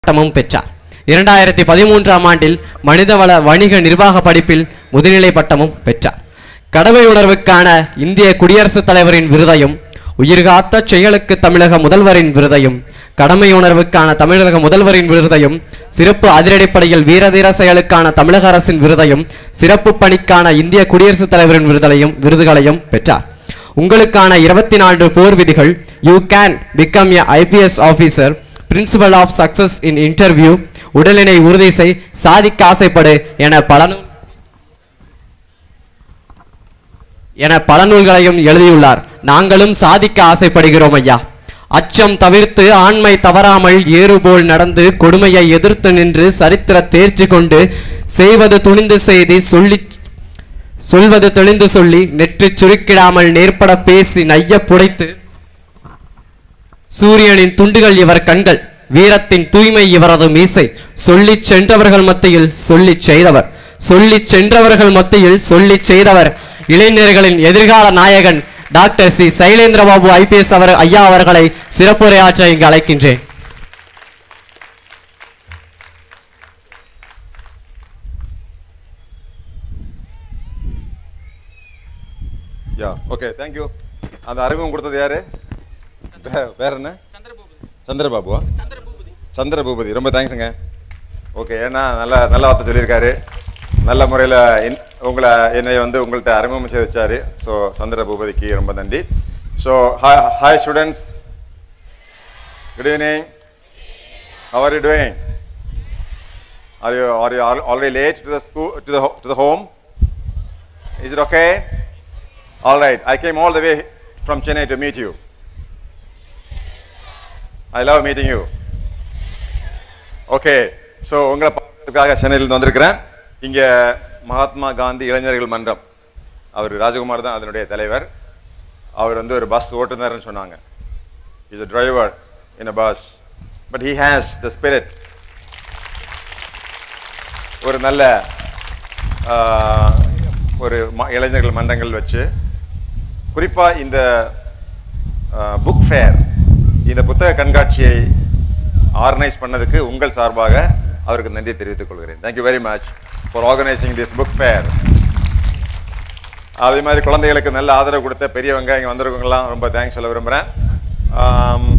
பட்டமும் பெற்றார் இரண்டாயிரத்தி பதிமூன்றாம் ஆண்டில் மனிதவள வணிக நிர்வாக படிப்பில் முதுநிலை பட்டமும் பெற்றார் கடமை உணர்வுக்கான இந்திய குடியரசுத் தலைவரின் விருதையும் உயிர்காத்த செயலுக்கு தமிழக முதல்வரின் விருதையும் கடமை உணர்வுக்கான தமிழக முதல்வரின் விருதையும் சிறப்பு அதிரடிப்படையில் வீரதீர செயலுக்கான தமிழக அரசின் விருதையும் சிறப்பு பணிக்கான இந்திய குடியரசுத் தலைவரின் விருதலையும் விருதுகளையும் பெற்றார் உங்களுக்கான இருபத்தி நான்கு போர் விதிகள் you can become a IPS officer principle of success in interview உடலினை உறுதி செய் சாதிக்க ஆசைப்படு என பல நூல் என பல நூல்களையும் எழுதியுள்ளார் நாங்களும் சாதிக்க ஆசைப்படுகிறோம் ஐயா அச்சம் தவிர்த்து ஆண்மை தவறாமல் ஏறுபோல் நடந்து கொடுமையை எதிர்த்து நின்று சரித்திர தேர்ச்சி கொண்டு செய்வது துணிந்து செய்தி சொல்லி சொல்வது தெளிந்து சொல்லி நெற்றிச் சுருக்கிடாமல் நேர்பட பேசி நைய புடைத்து சூரியனின் துண்டுகள் இவர் கண்கள் வீரத்தின் தூய்மை இவரது மீசை சொல்லிச் சென்றவர்கள் மத்தியில் சொல்லிச் செய்தவர் சொல்லிச் சென்றவர்கள் மத்தியில் சொல்லிச் செய்தவர் இளைஞர்களின் எதிர்கால நாயகன் டாக்டர் சி சைலேந்திரபாபு ஐபிஎஸ் அவர் ஐயா அவர்களை சிறப்புரையாற்ற இங்கு அழைக்கின்றேன் யா ஓகே தேங்க்யூ அந்த அறிமுகம் கொடுத்தது யாரு வே- வேற என்ன சந்திரபாபுவா சந்திரபூபதி ரொம்ப தேங்க்ஸுங்க ஓகே ஏன்னா நல்ல நல்ல வார்த்தை சொல்லியிருக்காரு நல்ல முறையில் உங்களை என்னை வந்து உங்கள்கிட்ட அறிமுகம் செய்து வச்சாரு ஸோ சந்திரபூபதிக்கு ரொம்ப நன்றி so hi hi students good evening how are you doing are you are you al- already late to the school to the ho- to the home is it okay all right i came all the way from chennai to meet you i love meeting you okay so உங்களை பார்க்கறதுக்காக சென்னையிலேருந்து வந்திருக்கிறேன் இங்கே மகாத்மா காந்தி இளைஞர்கள் மன்றம் அவர் ராஜகுமார் தான் அதனுடைய தலைவர் அவர் வந்து ஒரு பஸ் ஓட்டுநர்னு சொன்னாங்க is a driver in a bus but he has the spirit ஒரு நல்ல ஆஹ், ஒரு ம- இளைஞர்கள் மன்றங்கள் வச்சு குறிப்பாக இந்த புக் ஃபேர் இந்த புத்தக கண்காட்சியை ஆர்கனைஸ் பண்ணதுக்கு உங்கள் சார்பாக அவருக்கு நன்றி தெரிவித்துக் கொள்கிறேன் thank you very much for organising this book fair அதே மாதிரி குழந்தைகளுக்கு நல்ல ஆதரவு கொடுத்த பெரியவங்க இங்கே வந்திருக்கவங்கலாம் ரொம்ப தேங்க்ஸ் சொல்ல விரும்புகிறேன் ஆம்,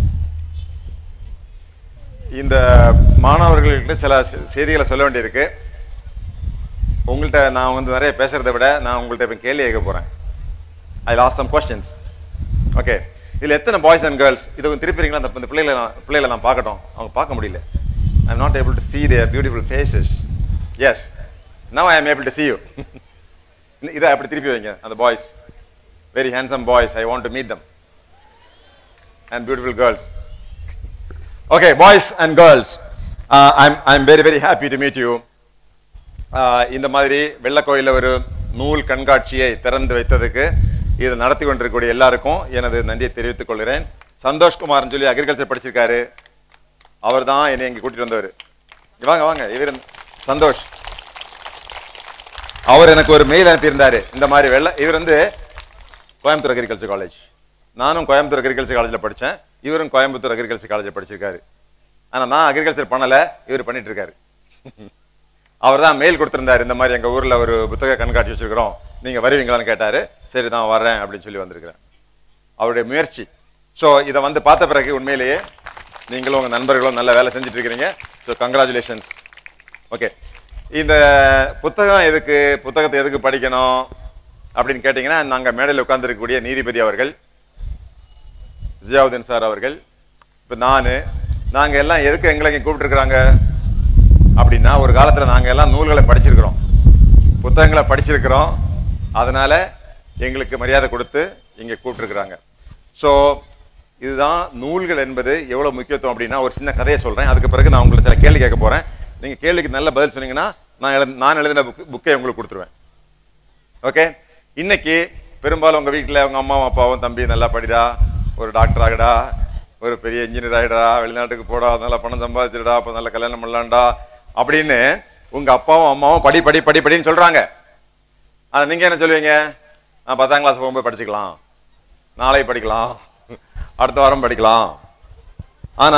இந்த மாணவர்கள்கிட்ட சில செ- செய்திகளை சொல்ல வேண்டியிருக்கு உங்கள்கிட்ட நான் வந்து நிறைய பேசுறதை விட நான் உங்கள்கிட்ட இப்போ கேள்வி கேட்க போகிறேன் I last some questions okay இதில் எத்தனை பாய்ஸ் அண்ட் கேர்ள்ஸ் இது கொஞ்சம் திருப்பிறீங்களா அந்த இந்த பிள்ளைகளை நான் பிள்ளைகளை நான் பார்க்கட்டும் அவங்க பார்க்க முடியல I am not able to see their beautiful faces yes now I am able to see you இதை அப்படி திருப்பி வைங்க அந்த boys very handsome boys I want to meet them and beautiful girls okay boys and girls uh, i'm i'm very very happy to meet you uh, இந்த மாதிரி வெள்ளக்கோயிலில் ஒரு நூல் கண்காட்சியை திறந்து வைத்ததுக்கு இதை நடத்தி கொண்டிருக்கக்கூடிய எல்லாருக்கும் எனது நன்றியை தெரிவித்துக் கொள்கிறேன் சந்தோஷ்குமார்னு சொல்லி அக்ரிகல்ச்சர் படிச்சிருக்காரு அவர் தான் என்னை இங்கே கூட்டிட்டு வந்தவர் இங்க வாங்க வாங்க இவர் சந்தோஷ் அவர் எனக்கு ஒரு மெயில் அனுப்பியிருந்தாரு இந்த மாதிரி வெள்ள இவர் வந்து கோயம்புத்தூர் அக்ரிகல்ச்சர் காலேஜ் நானும் கோயம்புத்தூர் அக்ரிகல்ச்சர் காலேஜில் படித்தேன் இவரும் கோயம்புத்தூர் அக்ரிகல்ச்சர் காலேஜில் படிச்சிருக்காரு ஆனால் நான் அக்ரிகல்ச்சர் பண்ணலை இவர் பண்ணிட்டு இருக்காரு அவர் தான் மெயில் கொடுத்திருந்தாரு இந்த மாதிரி எங்கள் ஊரில் ஒரு புத்தக கண்காட்சி வச்சிருக்கிறோம் நீங்கள் வருவீங்களான்னு கேட்டார் சரி தான் வரேன் அப்படின்னு சொல்லி வந்திருக்கிறேன் அவருடைய முயற்சி ஸோ இதை வந்து பார்த்த பிறகு உண்மையிலேயே நீங்களும் உங்கள் நண்பர்களும் நல்ல வேலை செஞ்சுட்டு இருக்கிறீங்க ஸோ கங்க்ராச்சுலேஷன்ஸ் ஓகே இந்த புத்தகம் எதுக்கு புத்தகத்தை எதுக்கு படிக்கணும் அப்படின்னு கேட்டிங்கன்னா நாங்கள் மேடையில் உட்கார்ந்திருக்கக்கூடிய நீதிபதி அவர்கள் ஜியாவுதீன் சார் அவர்கள் இப்போ நான் நாங்கள் எல்லாம் எதுக்கு எங்களை இங்கே கூப்பிட்டுருக்குறாங்க அப்படின்னா ஒரு காலத்தில் நாங்கள் எல்லாம் நூல்களை படிச்சிருக்கிறோம் புத்தகங்களை படிச்சிருக்கிறோம் அதனால் எங்களுக்கு மரியாதை கொடுத்து இங்கே கூப்பிட்டுருக்குறாங்க ஸோ இதுதான் நூல்கள் என்பது எவ்வளோ முக்கியத்துவம் அப்படின்னா ஒரு சின்ன கதையை சொல்கிறேன் அதுக்கு பிறகு நான் உங்களுக்கு சில கேள்வி கேட்க போகிறேன் நீங்கள் கேள்விக்கு நல்ல பதில் சொன்னீங்கன்னா நான் எழு நான் எழுதின புக் புக்கை உங்களுக்கு கொடுத்துருவேன் ஓகே இன்னைக்கு பெரும்பாலும் உங்கள் வீட்டில் உங்கள் அம்மாவும் அப்பாவும் தம்பி நல்லா படிடா ஒரு டாக்டர் ஆகிடா ஒரு பெரிய இன்ஜினியர் ஆகிடா வெளிநாட்டுக்கு போடா நல்லா பணம் சம்பாதிச்சிடா அப்போ நல்லா கல்யாணம் பண்ணலாம்டா அப்படின்னு உங்கள் அப்பாவும் அம்மாவும் படி படி படி படின்னு சொல்கிறாங்க ஆனால் நீங்கள் என்ன சொல்லுவீங்க நான் பத்தாம் கிளாஸ் போகும்போது படிச்சுக்கலாம் நாளை படிக்கலாம் அடுத்த வாரம் படிக்கலாம் ஆனால்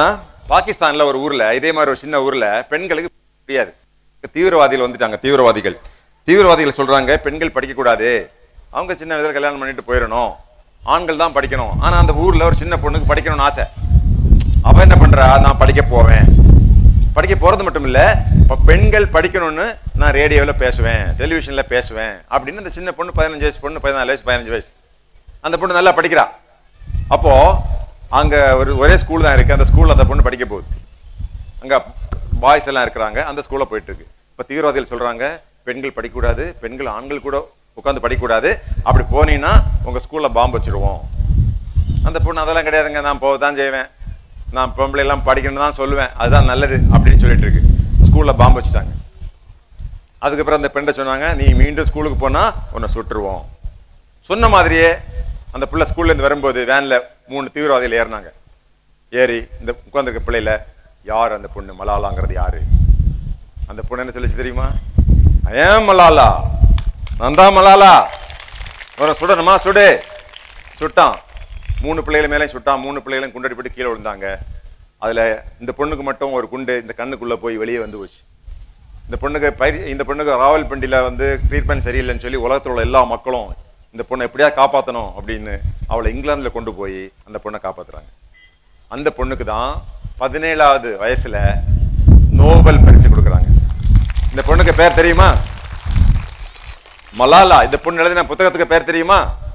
பாகிஸ்தான்ல ஒரு ஊர்ல இதே மாதிரி ஒரு சின்ன ஊர்ல பெண்களுக்கு முடியாது தீவிரவாதிகள் வந்துட்டாங்க தீவிரவாதிகள் தீவிரவாதிகள் சொல்றாங்க பெண்கள் படிக்க கூடாது அவங்க சின்ன வயதில் கல்யாணம் பண்ணிட்டு போயிடணும் ஆண்கள் தான் படிக்கணும் ஆனா அந்த ஊர்ல ஒரு சின்ன பொண்ணுக்கு படிக்கணும்னு ஆசை அவ என்ன பண்றா நான் படிக்க போவேன் படிக்க போறது மட்டும் இல்ல இப்ப பெண்கள் படிக்கணும்னு நான் ரேடியோல பேசுவேன் டெலிவிஷன்ல பேசுவேன் அப்படின்னு அந்த சின்ன பொண்ணு பதினஞ்சு வயசு பொண்ணு பதினாலு வயசு பதினஞ்சு வயசு அந்த பொண்ணு நல்லா படிக்கிறா அப்போ அங்க ஒரு ஒரே ஸ்கூல் தான் இருக்கு அந்த ஸ்கூல்ல அந்த பொண்ணு படிக்க போகுது அங்க பாய்ஸ் எல்லாம் இருக்கிறாங்க அந்த ஸ்கூல்ல போயிட்டு இருக்கு இப்ப தீவிரவாதிகள் சொல்றாங்க பெண்கள் படிக்கக்கூடாது பெண்கள் ஆண்கள் கூட உட்காந்து படிக்கக்கூடாது அப்படி போனீங்கன்னா உங்க ஸ்கூல்ல பாம்பு வச்சிருவோம் அந்த பொண்ணு அதெல்லாம் கிடையாதுங்க நான் போக தான் செய்வேன் நான் பொம்பளை எல்லாம் படிக்கணும்னு தான் சொல்லுவேன் அதுதான் நல்லது அப்படின்னு சொல்லிட்டு இருக்கு ஸ்கூல்ல பாம்பு வச்சுட்டாங்க அதுக்கப்புறம் அந்த பெண்ணை சொன்னாங்க நீ மீண்டும் ஸ்கூலுக்கு போனா உன்னை சுட்டுருவோம் சொன்ன மாதிரியே அந்த பிள்ளை ஸ்கூல்ல இருந்து வரும்போது வேன்ல மூணு தீவிரவாதிகள் ஏறினாங்க ஏறி இந்த உட்காந்துருக்க பிள்ளையில யார் அந்த பொண்ணு மலாலாங்கிறது யாரு அந்த பொண்ணு என்ன சொல்லிச்சு தெரியுமா ஏன் மலாலா நான் தான் மலாலா ஒரு சுடணுமா சுடு சுட்டான் மூணு பிள்ளைகள் மேலே சுட்டான் மூணு பிள்ளைகளும் குண்டடிப்பட்டு கீழே விழுந்தாங்க அதுல இந்த பொண்ணுக்கு மட்டும் ஒரு குண்டு இந்த கண்ணுக்குள்ள போய் வெளியே வந்து போச்சு இந்த பொண்ணுக்கு பயிர் இந்த பொண்ணுக்கு ராவல்பிண்டியில வந்து ட்ரீட்மெண்ட் சரியில்லைன்னு சொல்லி உலகத்தில் உள்ள எல்லா மக்களும் இந்த பொண்ணை எப்படியா காப்பாற்றணும் அப்படின்னு அவளை இங்கிலாந்துல கொண்டு போய் அந்த பொண்ணை காப்பாத்துறாங்க அந்த பொண்ணுக்கு தான் பதினேழாவது வயசுல நோபல் பரிசு கொடுக்குறாங்க இந்த பொண்ணுக்கு பேர் தெரியுமா மலாலா இந்த பொண்ணு எழுதின புத்தகத்துக்கு பேர் தெரியுமா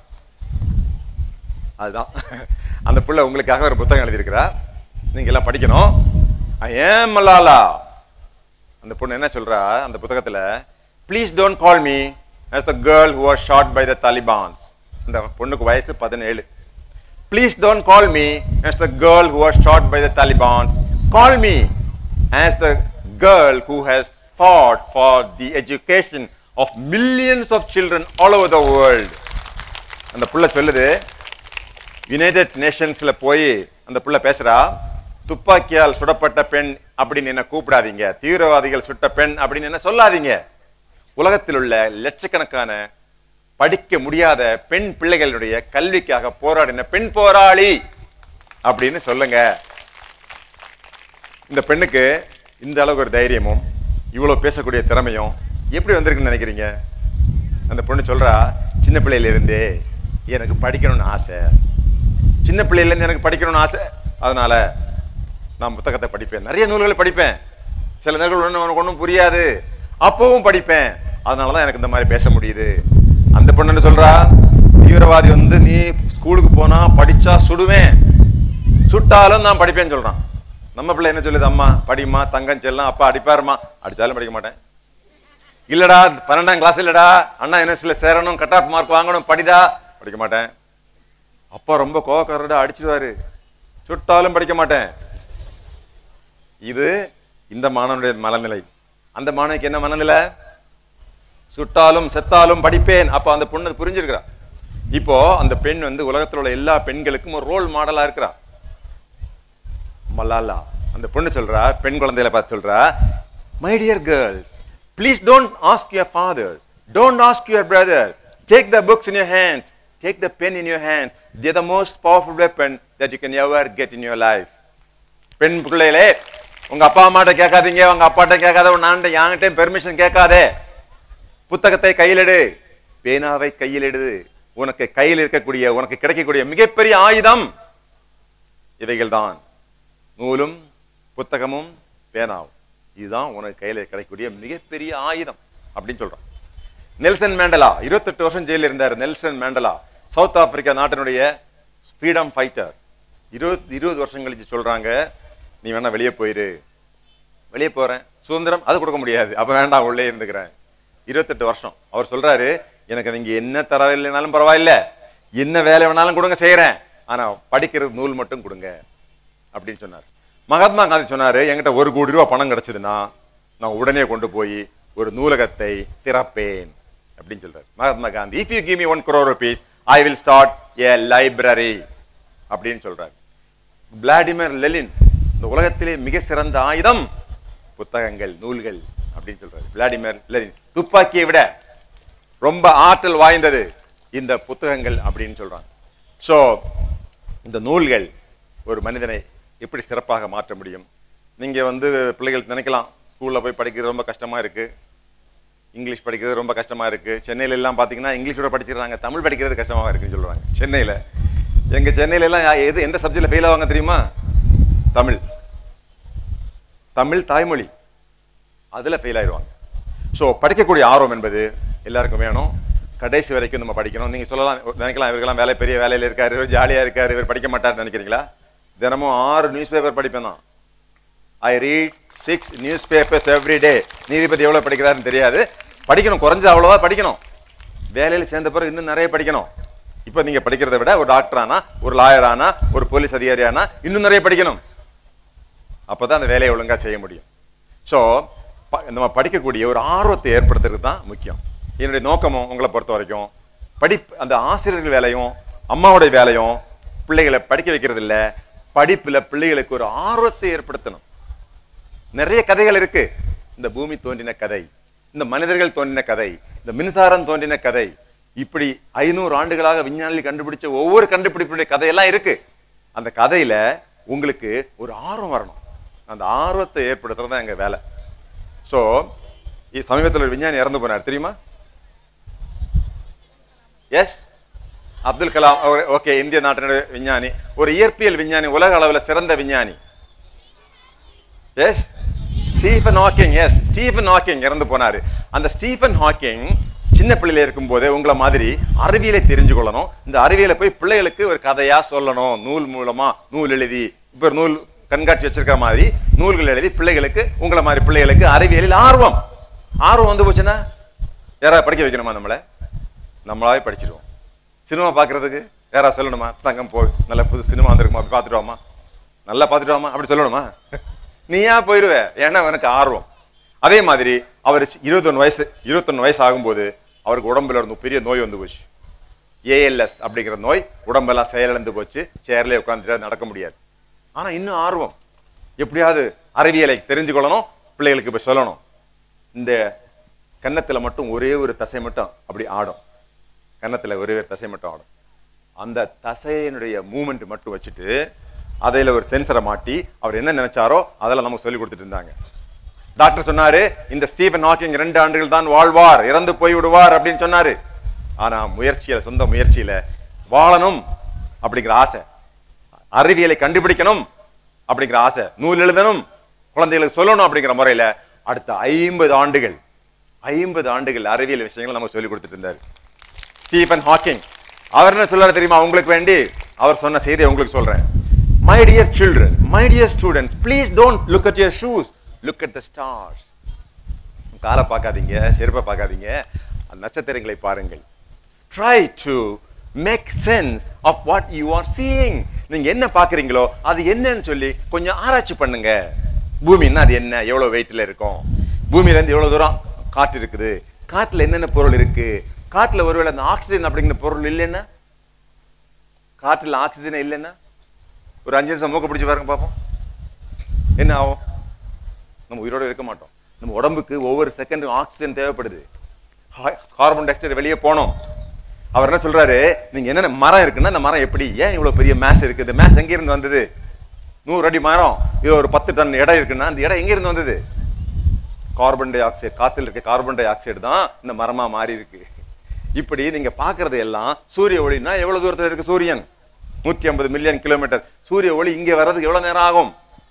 அதுதான் அந்த புள்ள உங்களுக்காக ஒரு புத்தகம் எழுதியிருக்கிறா நீங்க எல்லாம் படிக்கணும் ஏன் மலாலா அந்த பொண்ணு என்ன சொல்றா அந்த புத்தகத்துல please don't call me as the girl who was shot by the Talibans அந்த பொண்ணுக்கு வயசு பதினேழு please don't call me as the girl who was shot by the Talibans call me as the girl who has fought for the education of millions of children all over the world அந்த புள்ள சொல்லுது United நேஷன்ஸ்ல போய் அந்த புள்ள பேசுறா துப்பாக்கியால் சுடப்பட்ட பெண் அப்படின்னு என்ன கூப்பிடாதீங்க தீவிரவாதிகள் சுட்ட பெண் அப்படின்னு என்ன சொல்லாதீங்க உலகத்தில் உள்ள லட்சக்கணக்கான படிக்க முடியாத பெண் பிள்ளைகளுடைய கல்விக்காக போராடின பெண் போராளி அப்படின்னு சொல்லுங்க இந்த பெண்ணுக்கு இந்த அளவுக்கு ஒரு தைரியமும் இவ்வளவு பேசக்கூடிய திறமையும் எப்படி வந்திருக்குன்னு நினைக்கிறீங்க அந்த பொண்ணு சொல்றா சின்ன பிள்ளையில இருந்தே எனக்கு படிக்கணும்னு ஆசை சின்ன பிள்ளையில இருந்து எனக்கு படிக்கணும்னு ஆசை அதனால நான் புத்தகத்தை படிப்பேன் நிறைய நூல்களை படிப்பேன் சில நேரங்கள் ஒன்றும் உனக்கு ஒன்றும் புரியாது அப்பவும் படிப்பேன் அதனால தான் எனக்கு இந்த மாதிரி பேச முடியுது அந்த பொண்ணு என்ன சொல்றா தீவிரவாதி வந்து நீ ஸ்கூலுக்கு போனா படிச்சா சுடுவேன் சுட்டாலும் நான் படிப்பேன்னு சொல்றான் நம்ம பிள்ளை என்ன சொல்லுது அம்மா படிம்மா தங்கம் செல்லம் அப்பா அடிப்பாருமா அடிச்சாலும் படிக்க மாட்டேன் இல்லடா பன்னெண்டாம் கிளாஸ் இல்லடா அண்ணா யூனிவர்சிட்டியில் சேரணும் கட் ஆஃப் மார்க் வாங்கணும் படிடா படிக்க மாட்டேன் அப்பா ரொம்ப கோவக்காரடா அடிச்சிடுவாரு சுட்டாலும் படிக்க மாட்டேன் இது இந்த மாணவனுடைய மனநிலை அந்த மாணவிக்கு என்ன மனநிலை சுட்டாலும் செத்தாலும் படிப்பேன் அப்ப அந்த பொண்ணு புரிஞ்சிருக்கிறா இப்போ அந்த பெண் வந்து உலகத்தில் உள்ள எல்லா பெண்களுக்கும் ஒரு ரோல் மாடலா இருக்கிறா மலாலா அந்த பொண்ணு சொல்றா பெண் குழந்தைகளை பார்த்து சொல்றா my dear girls please don't ask your father don't ask your brother take the books in your hands take the pen in your hands they the most powerful weapon that you can ever get in your life பெண் பிள்ளைகளே உங்க அப்பா அம்மாட்ட கேட்காதீங்க உங்க அப்பாட்ட கேட்காத உன் நான் என்கிட்ட பெர்மிஷன் கேட்காதே புத்தகத்தை கையிலெடு பேனாவை கையிலெடு உனக்கு கையில் இருக்கக்கூடிய உனக்கு கிடைக்கக்கூடிய மிகப்பெரிய ஆயுதம் இவைகள் தான் நூலும் புத்தகமும் பேனாவும் இதுதான் உனக்கு கையில கிடைக்கக்கூடிய மிகப்பெரிய ஆயுதம் அப்படின்னு சொல்றான் நெல்சன் மேண்டலா இருபத்தெட்டு வருஷம் ஜெயிலில் இருந்தார் நெல்சன் மேண்டலா சவுத் ஆப்பிரிக்கா நாட்டினுடைய ஃப்ரீடம் ஃபைட்டர் இருபது இருபது வருஷம் கழிச்சு சொல்றாங்க நீ வேணா வெளியே போயிரு வெளியே போறேன் சுதந்திரம் அது கொடுக்க முடியாது அப்ப வேண்டாம் உள்ளே இருந்துக்கிறேன் இருபத்தெட்டு வருஷம் அவர் சொல்றாரு எனக்கு நீங்க என்ன தரவில்லைனாலும் பரவாயில்ல என்ன வேலை வேணாலும் கொடுங்க செய்யறேன் ஆனா படிக்கிறது நூல் மட்டும் கொடுங்க அப்படின்னு சொன்னார் மகாத்மா காந்தி சொன்னாரு என்கிட்ட ஒரு கோடி ரூபாய் பணம் கிடைச்சதுன்னா நான் உடனே கொண்டு போய் ஒரு நூலகத்தை திறப்பேன் அப்படின்னு சொல்றாரு Mahatma Gandhi if you give me one crore rupees I will start a library அப்படின்னு சொல்றாரு விளாடிமிர் லெலின் இந்த உலகத்திலே மிக சிறந்த ஆயுதம் புத்தகங்கள் நூல்கள் அப்படின்னு சொல்றாரு விளாடிமிர் லெனின் துப்பாக்கியை விட ரொம்ப ஆற்றல் வாய்ந்தது இந்த புத்தகங்கள் அப்படின்னு சொல்றாங்க சோ இந்த நூல்கள் ஒரு மனிதனை எப்படி சிறப்பாக மாற்ற முடியும் நீங்க வந்து பிள்ளைகள் நினைக்கலாம் ஸ்கூல்ல போய் படிக்கிறது ரொம்ப கஷ்டமா இருக்கு இங்கிலீஷ் படிக்கிறது ரொம்ப கஷ்டமா இருக்கு சென்னையில எல்லாம் பாத்தீங்கன்னா இங்கிலீஷோட படிச்சிடுறாங்க தமிழ் படிக்கிறது கஷ்டமா இருக்குன்னு சொல்றாங்க சென்னையில எங்க சென்னையில எல்லாம் யா- எது எந்த சப்ஜெக்ட்ல ஃபெயில் ஆவாங்க தெரியுமா தமிழ் தமிழ் தாய்மொழி அதுல ஃபெயில் ஆயிடுவாங்க ஸோ படிக்கக்கூடிய ஆர்வம் என்பது எல்லாருக்கும் வேணும் கடைசி வரைக்கும் நம்ம படிக்கணும் நீங்க சொல்லலாம் நினைக்கலாம் இவருக்கெல்லாம் வேலை பெரிய வேலையில இருக்காரு இவர் ஜாலியா இருக்காரு இவர் படிக்க மாட்டாருன்னு நினைக்கிறீங்களா தினமும் ஆறு நியூஸ் பேப்பர் படிப்பேன் தான் I read six newspapers every day நீதிபதி எவ்வளோ படிக்கிறாருன்னு தெரியாது படிக்கணும் குறைஞ்ச அவ்வளோவா படிக்கணும் வேலையில் சேர்ந்த பிறகு இன்னும் நிறைய படிக்கணும் இப்போ நீங்கள் படிக்கிறதை விட ஒரு டாக்டர் ஆனா ஒரு லாயர் ஆனா ஒரு போலீஸ் அதிகாரி ஆனா இன்னும் நிறைய படிக்கணும் அப்போ தான் அந்த வேலையை ஒழுங்காக செய்ய முடியும் ஸோ நம்ம படிக்கக்கூடிய ஒரு ஆர்வத்தை ஏற்படுத்துறது தான் முக்கியம் என்னுடைய நோக்கமும் உங்களை பொறுத்த வரைக்கும் படி அந்த ஆசிரியர்கள் வேலையும் அம்மாவுடைய வேலையும் பிள்ளைகளை படிக்க வைக்கிறது இல்ல படிப்புல பிள்ளைகளுக்கு ஒரு ஆர்வத்தை ஏற்படுத்தணும் நிறைய கதைகள் இருக்கு இந்த பூமி தோன்றின கதை இந்த மனிதர்கள் தோன்றின கதை இந்த மின்சாரம் தோன்றின கதை இப்படி ஐநூறு ஆண்டுகளாக விஞ்ஞானிகள் கண்டுபிடிச்ச ஒவ்வொரு கண்டுபிடிப்புடைய கதையெல்லாம் இருக்கு அந்த கதையில உங்களுக்கு ஒரு ஆர்வம் வரணும் அந்த ஆர்வத்தை ஏற்படுத்துறது தான் எங்க வேலை ஸோ சமீபத்தில் ஒரு விஞ்ஞானி இறந்து போனார் தெரியுமா எஸ் அப்துல் கலாம் அவர் ஓகே இந்திய நாட்டினுடைய விஞ்ஞானி ஒரு இயற்பியல் விஞ்ஞானி உலக அளவில் சிறந்த விஞ்ஞானி yes Stephen Hawking yes Stephen Hawking இறந்து போனாரு அந்த ஸ்டீஃபன் ஹாக்கிங் சின்ன பிள்ளையில இருக்கும்போதே உங்களை மாதிரி அறிவியலை தெரிஞ்சு கொள்ளணும் இந்த அறிவியலை போய் பிள்ளைகளுக்கு ஒரு கதையா சொல்லணும் நூல் மூலமா நூல் எழுதி இப்போ ஒரு நூல் கண்காட்சி வச்சிருக்கிற மாதிரி நூல்கள் எழுதி பிள்ளைகளுக்கு உங்களை மாதிரி பிள்ளைகளுக்கு அறிவியலில் ஆர்வம் ஆர்வம் வந்து போச்சுன்னா யாராவது படிக்க வைக்கணுமா நம்மளை நம்மளாவே படிச்சிடுவோம் சினிமா பார்க்கறதுக்கு யாராவது சொல்லணுமா தங்கம் போய் நல்ல புது சினிமா வந்திருக்குமா அப்படி பார்த்துட்டு வாமா நல்லா பார்த்துட்டு வாமா அப்படி சொல்லணுமா நீ ஏன் போயிடுவே ஏன்னா எனக்கு ஆர்வம் அதே மாதிரி அவர் இருபத்தொன்னு வயசு இருபத்தொன்னு வயசு ஆகும்போது அவருக்கு உடம்புல இருந்து பெரிய நோய் வந்து போச்சு ஏஎல்எஸ் அப்படிங்கிற நோய் உடம்பெல்லாம் செயலிழந்து போச்சு சேர்ல உட்காந்துட்டு நடக்க முடியாது ஆனா இன்னும் ஆர்வம் எப்படியாவது அறிவியலை தெரிஞ்சு கொள்ளணும் பிள்ளைகளுக்கு போய் சொல்லணும் இந்த கன்னத்துல மட்டும் ஒரே ஒரு தசை மட்டும் அப்படி ஆடும் கன்னத்துல ஒரே ஒரு தசை மட்டும் ஆடும் அந்த தசையினுடைய மூமெண்ட் மட்டும் வச்சுட்டு அதில் ஒரு சென்சரை மாட்டி அவர் என்ன நினைச்சாரோ அதெல்லாம் நமக்கு சொல்லி கொடுத்துட்டு இருந்தாங்க டாக்டர் சொன்னாரு இந்த ஸ்டீவன் ஹாக்கிங் ரெண்டு ஆண்டுகள் தான் வாழ்வார் இறந்து போய் விடுவார் அப்படின்னு சொன்னாரு ஆனா முயற்சியில சொந்த முயற்சியில வாழணும் அப்படிங்கிற ஆசை அறிவியலை கண்டுபிடிக்கணும் அப்படிங்கிற ஆசை நூல் எழுதணும் குழந்தைகளுக்கு சொல்லணும் அப்படிங்கிற முறையில அடுத்த ஐம்பது ஆண்டுகள் ஐம்பது ஆண்டுகள் அறிவியல் விஷயங்களை நம்ம சொல்லி கொடுத்துட்டு இருந்தாரு ஸ்டீஃபன் ஹாக்கிங் அவர் என்ன சொல்றாரு தெரியுமா உங்களுக்கு வேண்டி அவர் சொன்ன செய்தியை உங்களுக்கு சொல்றேன் my dear children my dear students please don't look at your shoes look at the stars காலை பார்க்காதீங்க செருப்பை பார்க்காதீங்க அந்த நட்சத்திரங்களை பாருங்கள் try to make sense of what you are seeing நீங்க என்ன பார்க்கறீங்களோ அது என்னன்னு சொல்லி கொஞ்சம் ஆராய்ச்சி பண்ணுங்க பூமின்னா அது என்ன எவ்வளவு வெயிட்ல இருக்கும் பூமியில இருந்து எவ்வளவு தூரம் காற்று இருக்குது காற்றுல என்னென்ன பொருள் இருக்கு காற்றுல ஒருவேளை அந்த ஆக்சிஜன் அப்படிங்கிற பொருள் இல்லைன்னா காற்றுல ஆக்சிஜன் இல்லைன்னா ஒரு அஞ்சு நிமிஷம் மூக்க பிடிச்சு பாருங்க பார்ப்போம் என்ன ஆகும் நம்ம உயிரோட இருக்க மாட்டோம் நம்ம உடம்புக்கு ஒவ்வொரு செகண்டும் ஆக்சிஜன் தேவைப்படுது கார்பன் டை ஆக்சைடு வெளியே போனோம் அவர் என்ன சொல்றாரு நீங்க என்னென்ன மரம் இருக்குன்னா இந்த மரம் எப்படி ஏன் இவ்வளவு பெரிய மேஸ் இருக்குது மேஸ் எங்க இருந்து வந்தது நூறு அடி மரம் இது ஒரு பத்து டன் இடம் இருக்குன்னா அந்த இடம் எங்க இருந்து வந்தது கார்பன் டை ஆக்சைடு காத்துல இருக்க கார்பன் டை ஆக்சைடு தான் இந்த மரமா மாறி இருக்கு இப்படி நீங்க பாக்குறது எல்லாம் சூரிய ஒளினா எவ்வளவு தூரத்துல இருக்கு சூரியன் நூற்றி ஐம்பது மில்லியன் கிலோமீட்டர் சூரிய ஒளி இங்க வர்றதுக்கு எவ்வளவு நேரம் ஆகும்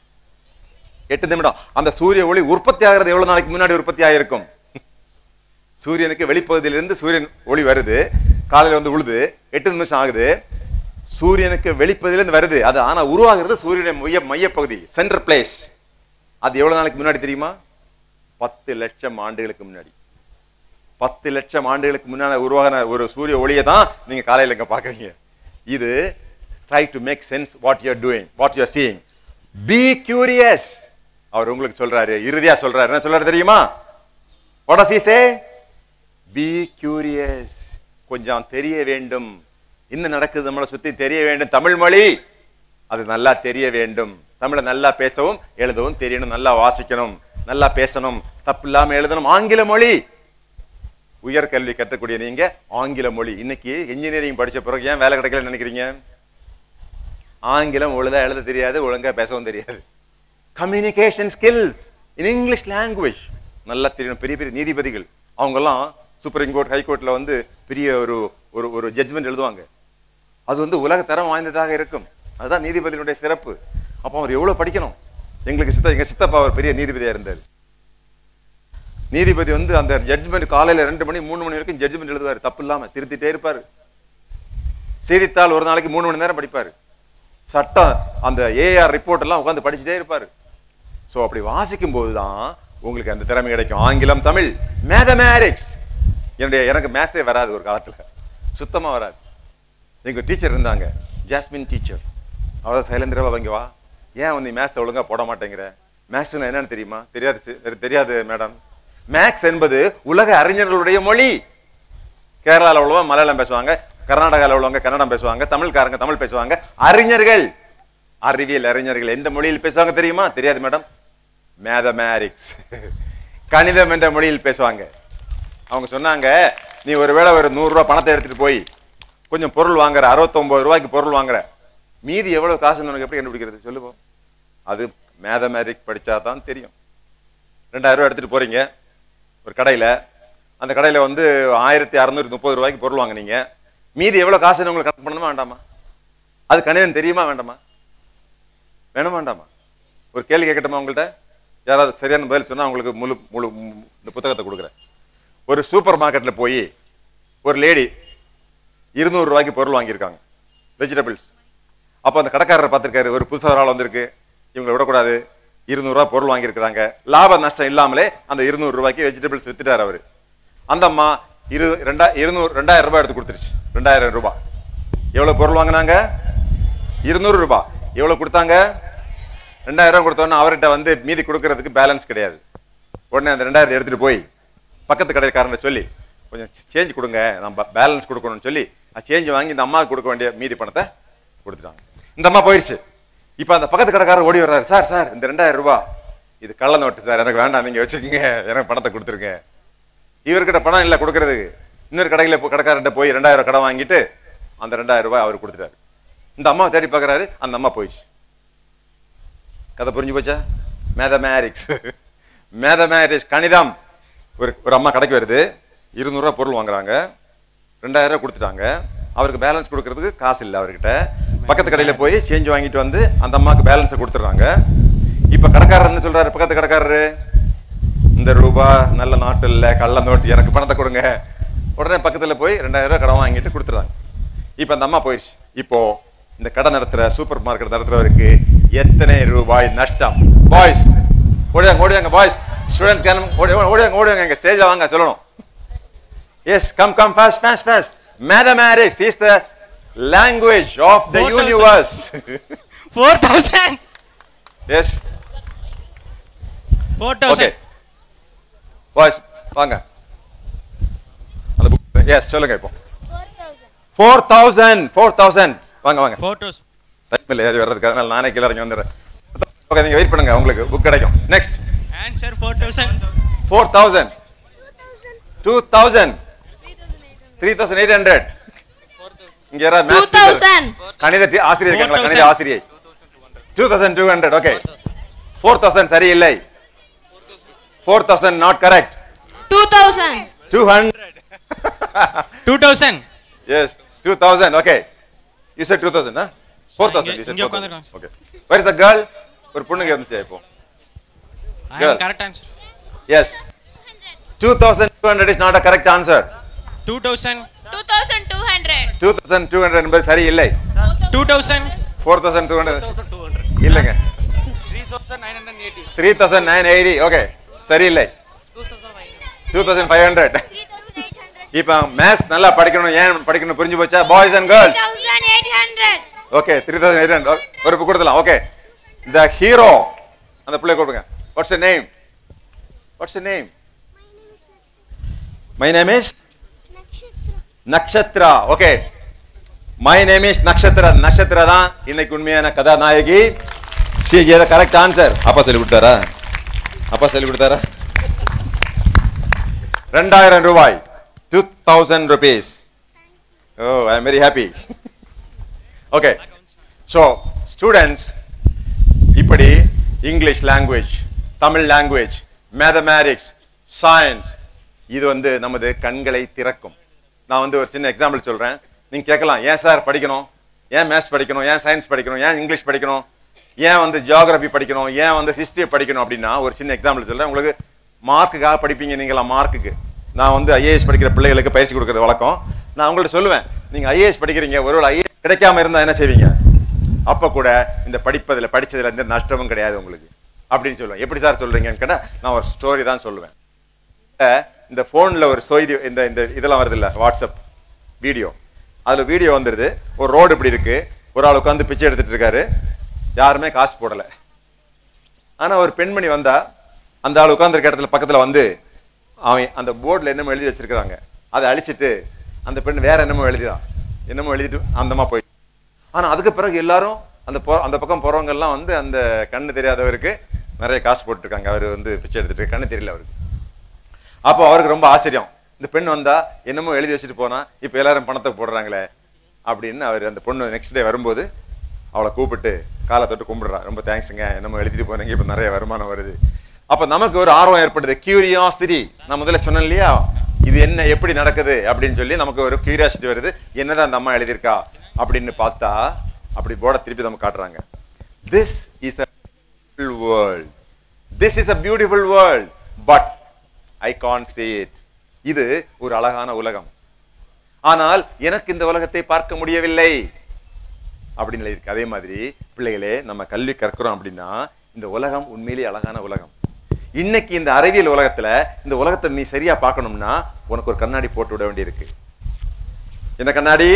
எட்டு நிமிடம் அந்த சூரிய ஒளி உற்பத்தி ஆகிறது எவ்வளவு நாளைக்கு முன்னாடி உற்பத்தி ஆயிருக்கும் சூரியனுக்கு வெளிப்பகுதியிலிருந்து சூரியன் ஒளி வருது காலையில வந்து உழுது எட்டு நிமிஷம் ஆகுது சூரியனுக்கு வெளிப்பகுதியிலிருந்து வருது அது ஆனா உருவாகிறது சூரியனுடைய மைய மையப்பகுதி சென்டர் பிளேஸ் அது எவ்வளவு நாளைக்கு முன்னாடி தெரியுமா பத்து லட்சம் ஆண்டுகளுக்கு முன்னாடி பத்து லட்சம் ஆண்டுகளுக்கு முன்னால உருவாகின ஒரு சூரிய ஒளியை தான் நீங்க காலையில இங்க பாக்குறீங்க இது try to make sense what you doing what you seeing be curious அவர் உங்களுக்கு சொல்றாரு இறுதியா சொல்றாரு என்ன சொல்றாரு தெரியுமா what does he say be curious கொஞ்சம் தெரிய வேண்டும் என்ன நடக்குது நம்மளை சுத்தி தெரிய வேண்டும் தமிழ் மொழி அது நல்லா தெரிய வேண்டும் தமிழை நல்லா பேசவும் எழுதவும் தெரியணும் நல்லா வாசிக்கணும் நல்லா பேசணும் தப்பு இல்லாம எழுதணும் ஆங்கில மொழி உயர்கல்வி கற்றக்கூடிய நீங்க ஆங்கில மொழி இன்னைக்கு இன்ஜினியரிங் படிச்ச பிறகு ஏன் வேலை கிடைக்கலன்னு நினைக்கிறீங்க ஆங்கிலம் ஒழுங்கா எழுத தெரியாது ஒழுங்கா பேசவும் தெரியாது communication skills in English language நல்லா தெரியணும் பெரிய பெரிய நீதிபதிகள் அவங்கெல்லாம் சுப்ரீம் கோர்ட் ஹைகோர்ட்ல வந்து பெரிய ஒரு ஒரு ஒரு ஜட்ஜ்மெண்ட் எழுதுவாங்க அது வந்து உலக தரம் வாய்ந்ததாக இருக்கும் அதுதான் நீதிபதியினுடைய சிறப்பு அப்போ அவர் எவ்வளவு படிக்கணும் எங்களுக்கு சித்த எங்க சித்தப்பா ஒரு பெரிய நீதிபதியா இருந்தார் நீதிபதி வந்து அந்த ஜட்ஜ்மெண்ட் காலையில ரெண்டு மணி மூணு மணி வரைக்கும் ஜட்ஜ்மெண்ட் எழுதுவார் தப்பு இல்லாம திருத்திட்டே இருப்பாரு செய்தித்தாள் ஒரு நாளைக்கு மூணு மணி நேரம் படிப்பாரு சட்டம் அந்த ஏஆர் ரிப்போர்ட் எல்லாம் உட்காந்து படிச்சுட்டே இருப்பாரு ஸோ அப்படி வாசிக்கும் போது தான் உங்களுக்கு அந்த திறமை கிடைக்கும் ஆங்கிலம் தமிழ் மேத்தமேட்டிக்ஸ் என்னுடைய எனக்கு மேத்ஸே வராது ஒரு காலத்துல சுத்தமா வராது எங்க டீச்சர் இருந்தாங்க ஜாஸ்மின் டீச்சர் அவள் சைலேந்திரவா வாங்க வா ஏன் வந்து மேத்ஸ் ஒழுங்கா போட மாட்டேங்கிற மேத்ஸ்னா என்னன்னு தெரியுமா தெரியாது சி- தெரியாது மேடம் மேக்ஸ் என்பது உலக அறிஞர்களுடைய மொழி கேரளாவில் உள்ளவங்க மலையாளம் பேசுவாங்க கர்நாடகாவில் உள்ளவங்க கன்னடம் பேசுவாங்க தமிழ்காரங்க தமிழ் பேசுவாங்க அறிஞர்கள் அறிவியல் அறிஞர்கள் எந்த மொழியில் பேசுவாங்க தெரியுமா தெரியாது மேடம் மேதமேரிக்ஸ் கணிதம் என்ற மொழியில் பேசுவாங்க அவங்க சொன்னாங்க நீ ஒருவேளை ஒரு நூறு ரூபாய் பணத்தை எடுத்துட்டு போய் கொஞ்சம் பொருள் வாங்குற அறுபத்தொன்பது ரூபாய்க்கு பொருள் வாங்குற மீதி எவ்வளவு காசுன்னு உனக்கு எப்படி கண்டுபிடிக்கிறது சொல்லுவோம் அது மேதமேரிக் படிச்சா தான் தெரியும் ரெண்டாயிரம் ரூபாய் எடுத்துட்டு போறீங்க ஒரு கடையில அந்த கடையில வந்து ஆயிரத்தி அறுநூத்தி முப்பது ரூபாய்க்கு பொருள் வாங்குனீங்க மீதி எவ்வளவு காசுன்னு உங்களுக்கு கணக்கு பண்ணணுமா வேண்டாமா அது கணிதம் தெரியுமா வேண்டாமா வேணுமா வேண்டாமா ஒரு கேள்வி கேட்கட்டுமா உங்கள்ட்ட யாராவது சரியான பதில் சொன்னா உங்களுக்கு முழு முழு மு- இந்த புத்தகத்தை கொடுக்குறேன் ஒரு சூப்பர் மார்க்கெட்ல போய் ஒரு லேடி இருநூறு ரூபாய்க்கு பொருள் வாங்கியிருக்காங்க வெஜிடபிள்ஸ் அப்போ அந்த கடைக்காரர் பார்த்திருக்காரு ஒரு புதுசாக ஒரு ஆள் வந்திருக்கு இவங்களை விடக்கூடாது இருநூறுவா பொருள் வாங்கியிருக்கிறாங்க லாப நஷ்டம் இல்லாமலே அந்த இருநூறு ரூபாய்க்கு வெஜிடபிள்ஸ் வித்துட்டார் அவரு அந்த அம்மா இரு ரெண்டா இருநூறு ரெண்டாயிரம் ரூபாய் எடுத்து கொடுத்துருச்சு ரெண்டாயிரம் ரூபாய் எவ்வளவு பொருள் வாங்கினாங்க இருநூறு ரூபாய் எவ்வளவு கொடுத்தாங்க ரெண்டாயிரம் ரூபாய் கொடுத்தோன்னா அவர்கிட்ட வந்து மீதி கொடுக்கறதுக்கு பேலன்ஸ் கிடையாது உடனே அந்த ரெண்டாயிரத்தை எடுத்துட்டு போய் பக்கத்து கடைக்காரனை சொல்லி கொஞ்சம் சேஞ்ச் கொடுங்க நம்ம பேலன்ஸ் கொடுக்கணும்னு சொல்லி சேஞ்ச் வாங்கி இந்த அம்மாவுக்கு கொடுக்க வேண்டிய மீதி பணத்தை கொடுத்துட்டாங்க இந்த அம்மா போயிருச்சு இப்போ அந்த பக்கத்து கடைக்காரர் ஓடி வர்றாரு சார் சார் இந்த ரெண்டாயிரம் ரூபாய் இது கள்ள நோட்டு சார் எனக்கு வேண்டாம் நீங்க வச்சுக்கோங்க எனக்கு பணத்தை கொடுத்துருங்க இவர்கிட்ட பணம் இல்லை கொடுக்கறதுக்கு இன்னொரு கடையில் போய் கடைக்காரர்கிட்ட போய் ரெண்டாயிரம் கடன் வாங்கிட்டு அந்த ரெண்டாயிரம் ரூபாய் அவர் கொடுத்துட்டாரு இந்த அம்மா தேடி பார்க்கறாரு அந்த அம்மா போயிடுச்சு கதை புரிஞ்சு போச்சா மேதமேரிக்ஸ் மேதமேரிக்ஸ் கணிதம் ஒரு ஒரு அம்மா கடைக்கு வருது இருநூறுவா பொருள் வாங்குறாங்க ரெண்டாயிரம் ரூபாய் கொடுத்துட்டாங்க அவருக்கு பேலன்ஸ் கொடுக்கறதுக்கு காசு இல்லை அவர்கிட்ட பக்கத்து கடையில் போய் சேஞ்ச் வாங்கிட்டு வந்து அந்த அம்மாவுக்கு பேலன்ஸை கொடுத்துட்றாங்க இப்போ கடைக்காரர் என்ன சொல்றாரு பக்கத்து கடைக்காரரு இந்த ரூபா நல்ல நாட்டு இல்லை கள்ள நோட்டு எனக்கு பணத்தை கொடுங்க உடனே பக்கத்தில் போய் ரெண்டாயிரம் ரூபாய் கடன் வாங்கிட்டு கொடுத்துறாங்க இப்போ அந்த அம்மா போயிடுச்சு இப்போ இந்த கடை நடத்துற சூப்பர் மார்க்கெட் நடத்துறவருக்கு எத்தனை ரூபாய் நஷ்டம் பாய்ஸ் ஓடியாங்க ஓடியாங்க பாய்ஸ் ஸ்டூடெண்ட்ஸ் கேன் ஓடி ஓடியாங்க ஓடியாங்க எங்க ஸ்டேஜ்ல வாங்க சொல்லணும் yes come come fast fast fast mathematics is the language of the 4000. Universe four thousand yes four okay thousand boys வாங்க அந்த புக் எஸ் சொல்லுங்க இப்போ 4000 ஃபோர் தௌசண்ட் ஃபோர் தௌசண்ட் வாங்க வாங்க ஃபோர் தௌசண்ட் டைம் இல்லை ஏறி வர்றதுக்கு அதனால நானே கீழே இறங்கி வந்துடுறேன் ஓகே நீங்கள் வெயிட் பண்ணுங்க உங்களுக்கு புக் கிடைக்கும் next answer four thousand four thousand two thousand three thousand eight hundred இங்க யாராவது maths teacher- 2000 கணித டி- ஆசிரியர் இருக்காங்களா கணித 4000. ஆசிரியை two thousand two hundred okay four thousand சரியில்லை four thousand not correct 2000 two hundred two thousand yes two thousand okay you said two thousand four இங்க- thousand you said இங்க ஃபோர் தௌசண்ட் உட்காந்துருக்காங்க. Okay very the girl ஒரு பொண்ணுங்க இருந்துச்சு இப்போ I Girl. Am correct answer Yes. 2200 is not a correct answer. Two thousand 2200 2200 என்பது சரியில்லை two thousand 4200 இல்லைங்க three thousand nine hundred eighty 3980 okay சரியில்லை 2500 இப்போ மேத்ஸ் நல்லா படிக்கணும் ஏன் படிக்கணும் புரிஞ்சு போச்சா boys and girls 1800 okay three thousand eight hundred ஒரு புக் கொடுக்கலாம் ஓகே த ஹீரோ அந்த பிள்ளை கொடுங்க what's name what's name my name is Nakshatra okay my name is Nakshatra Nakshatra தான் இன்னைக்கு உண்மையான கதாநாயகி ஷீ இஸ் கரெக்ட் ஆன்சர் அப்பா சொல்லி கொடுத்தாரா அப்பா சொல்லி கொடுத்தாரா ரெண்டாயிரம் ரூபாய் two thousand rupees oh I am very happy okay so students இப்படி English language Tamil language mathematics science இது வந்து நமது கண்களை திறக்கும் நான் வந்து ஒரு சின்ன எக்ஸாம்பிள் சொல்றேன் நீங்க கேட்கலாம் ஏன் சார் படிக்கணும் ஏன் மேத்ஸ் படிக்கணும் ஏன் சயின்ஸ் படிக்கணும் ஏன் இங்கிலீஷ் படிக்கணும் ஏன் வந்து ஜியாகிரபி படிக்கணும் ஏன் வந்து ஹிஸ்டரி படிக்கணும் அப்படின்னா ஒரு சின்ன எக்ஸாம்பிள் சொல்றேன் உங்களுக்கு மார்க்குக்காக படிப்பீங்க நீங்களா மார்க்குக்கு நான் வந்து ஐஏஎஸ் படிக்கிற பிள்ளைகளுக்கு பயிற்சி கொடுக்கறது வழக்கம் நான் உங்கள்ட்ட சொல்லுவேன் நீங்க ஐஏஎஸ் படிக்கிறீங்க ஒருவேளை ஐஏஎஸ் கிடைக்காம இருந்தா என்ன செய்வீங்க அப்ப கூட இந்த படிப்பதுல படிச்சதுல எந்த நஷ்டமும் கிடையாது உங்களுக்கு அப்படின்னு சொல்லுவேன் எப்படி சார் சொல்றீங்கன்னு கேட்டா நான் ஒரு ஸ்டோரி தான் சொல்லுவேன் இந்த- இந்த போன்ல ஒரு செய்தி இந்த இந்த இதெல்லாம் வருது இல்ல வாட்ஸ்அப் வீடியோ அதுல வீடியோ வந்துருது ஒரு ரோடு இப்படி இருக்கு ஒரு ஆள் உட்காந்து பிச்சை எடுத்துட்டு இருக்காரு யாருமே காசு போடல ஆனா ஒரு பெண்மணி வந்தா அந்த ஆள் உட்கார்ந்திருக்க இடத்துல பக்கத்துல வந்து அவன் அந்த போர்டுல என்னமோ எழுதி வச்சிருக்காங்க அதை அழிச்சிட்டு அந்த பெண் வேற என்னமோ எழுதிதான் என்னமோ எழுதிட்டு அந்தமா போய் ஆனா அதுக்கு பிறகு எல்லாரும் அந்த போ அந்த பக்கம் போறவங்க எல்லாம் வந்து அந்த கண்ணு தெரியாதவருக்கு நிறைய காசு போட்டுருக்காங்க அவர் வந்து பிச்சை எடுத்துட்டு கண்ணு தெரியல அவருக்கு அப்போ அவருக்கு ரொம்ப ஆச்சரியம் இந்த பெண் வந்தா என்னமோ எழுதி வச்சுட்டு போனா இப்போ எல்லாரும் பணத்தை போடுறாங்களே அப்படின்னு அவர் அந்த பொண்ணு நெக்ஸ்ட் டே வரும்போது அவளை கூப்பிட்டு காலை தொட்டு கும்பிடுறா ரொம்ப தேங்க்ஸுங்க என்னமோ எழுதிட்டு போனீங்க இப்போ நிறைய வருமானம் வருது அப்போ நமக்கு ஒரு ஆர்வம் ஏற்படுது கியூரியாசிட்டி நான் முதல்ல சொன்னேன் இல்லையா இது என்ன எப்படி நடக்குது அப்படின்னு சொல்லி நமக்கு ஒரு கியூரியாசிட்டி வருது என்னதான் அந்த அம்மா எழுதியிருக்கா அப்படின்னு பார்த்தா அப்படி போர்டை திருப்பி நம்ம காட்டுறாங்க this is a world this is a beautiful world but I can't see it இது ஒரு அழகான உலகம் ஆனால் எனக்கு இந்த உலகத்தை பார்க்க முடியவில்லை அப்படின்னு இருக்கு அதே மாதிரி பிள்ளைகளே நம்ம கல்வி கற்கிறோம் அப்படின்னா இந்த உலகம் உண்மையிலேயே அழகான உலகம் இன்னைக்கு இந்த அறிவியல் உலகத்துல இந்த உலகத்தை நீ சரியா பார்க்கணும்னா உனக்கு ஒரு கண்ணாடி போட்டு விட வேண்டியிருக்கு என்ன கண்ணாடி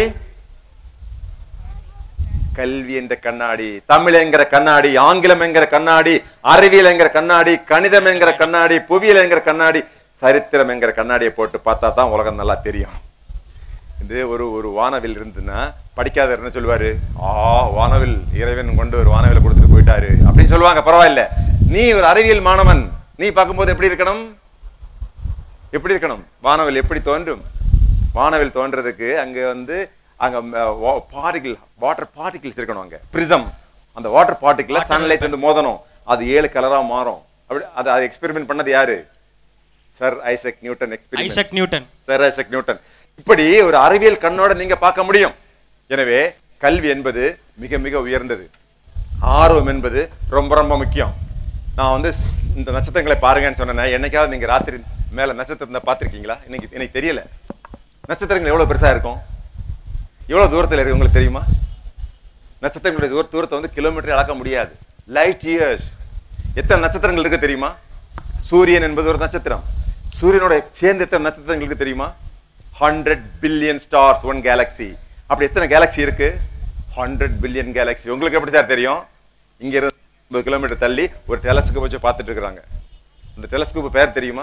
கல்வி என்ற கண்ணாடி தமிழ் என்கிற கண்ணாடி ஆங்கிலம் என்கிற கண்ணாடி அறிவியல் என்கிற கண்ணாடி கணிதம் என்கிற கண்ணாடி புவியியல் என்கிற கண்ணாடி சரித்திரம் என்கிற கண்ணாடியை போட்டு பார்த்தா தான் உலகம் நல்லா தெரியும் இது ஒரு ஒரு வானவில் இருந்துன்னா படிக்காதவர் என்ன சொல்லுவாரு ஆ வானவில் இறைவன் கொண்டு ஒரு வானவில் கொடுத்துட்டு போயிட்டாரு அப்படின்னு சொல்லுவாங்க பரவாயில்ல நீ ஒரு அறிவியல் மாணவன் நீ பார்க்கும்போது எப்படி இருக்கணும் எப்படி இருக்கணும் வானவில் எப்படி தோன்றும் வானவில் தோன்றதுக்கு அங்க வந்து அங்க பார்ட்டிகிள் வாட்டர் பார்ட்டிகிள்ஸ் இருக்கணும் அங்க பிரிசம் அந்த வாட்டர் பார்ட்டிகிள் சன்லைட் வந்து மோதணும் அது ஏழு கலரா மாறும் அப்படி அது அது எக்ஸ்பெரிமெண்ட் பண்ணது யாரு sir Isaac Newton experiment Isaac Newton sir Isaac Newton இப்படி ஒரு அறிவியல் கண்ணோட நீங்க பார்க்க முடியும் எனவே கல்வி என்பது மிக மிக உயர்ந்தது ஆர்வம் என்பது ரொம்ப ரொம்ப முக்கியம் நான் வந்து ஸ்- இந்த நட்சத்திரங்களை பாருங்கன்னு சொன்னேன் என்னைக்காவது நீங்க ராத்திரி மேல நட்சத்திரத்தை பார்த்திருக்கீங்களா இன்னைக்கு எனக்கு தெரியல நட்சத்திரங்கள் எவ்வளவு பெருசா இருக்கும் எவ்வளவு தூரத்துல இருக்கு உங்களுக்கு தெரியுமா நட்சத்திரங்களுடைய தூர தூரத்தை வந்து கிலோமீட்டர் அளக்க முடியாது லைட் இயர்ஸ் எத்தனை நட்சத்திரங்கள் இருக்கு தெரியுமா சூரியன் என்பது ஒரு நட்சத்திரம் சூரியனோட சேர்ந்து எத்தனை நட்சத்திரங்களுக்கு தெரியுமா hundred billion stars one galaxy அப்படி எத்தனை கேலக்ஸி இருக்கு ஹண்ட்ரட் பில்லியன் கேலக்ஸி உங்களுக்கு எப்படி சார் தெரியும் இங்க இருந்து ஐம்பது கிலோமீட்டர் தள்ளி ஒரு டெலஸ்கோப் வச்சு பார்த்துட்டு இருக்கிறாங்க அந்த டெலஸ்கோப் பேர் தெரியுமா